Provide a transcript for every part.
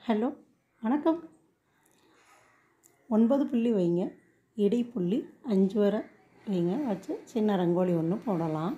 hello வணக்கம் ஒன்பது புள்ளி வைங்க இடைப்புள்ளி அஞ்சு வரை வைங்க வச்சு சின்ன ரங்கோலி ஒன்று போடலாம்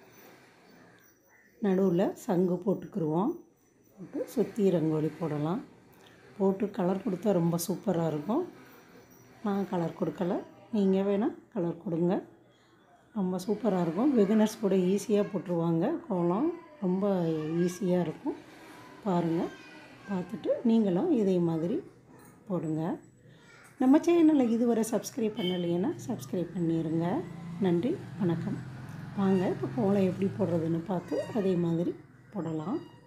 நடுவில் சங்கு போட்டுக்கிருவோம் போட்டு சுற்றி ரங்கோலி போடலாம் போட்டு கலர் கொடுத்தா ரொம்ப சூப்பராக இருக்கும் நான் கலர் கொடுக்கல நீங்கள் வேணால் கலர் கொடுங்க ரொம்ப சூப்பராக இருக்கும் பிகினர்ஸ் கூட ஈஸியாக போட்டுருவாங்க கோலம் ரொம்ப ஈஸியாக இருக்கும் பாருங்கள் பார்த்துட்டு நீங்களும் இதே மாதிரி போடுங்க நம்ம சேனலை இதுவரை சப்ஸ்கிரைப் பண்ணலைன்னா சப்ஸ்கிரைப் பண்ணிடுங்க நன்றி வணக்கம் வாங்க இப்போ கோலம் எப்படி போடுறதுன்னு பார்த்து அதே மாதிரி போடலாம்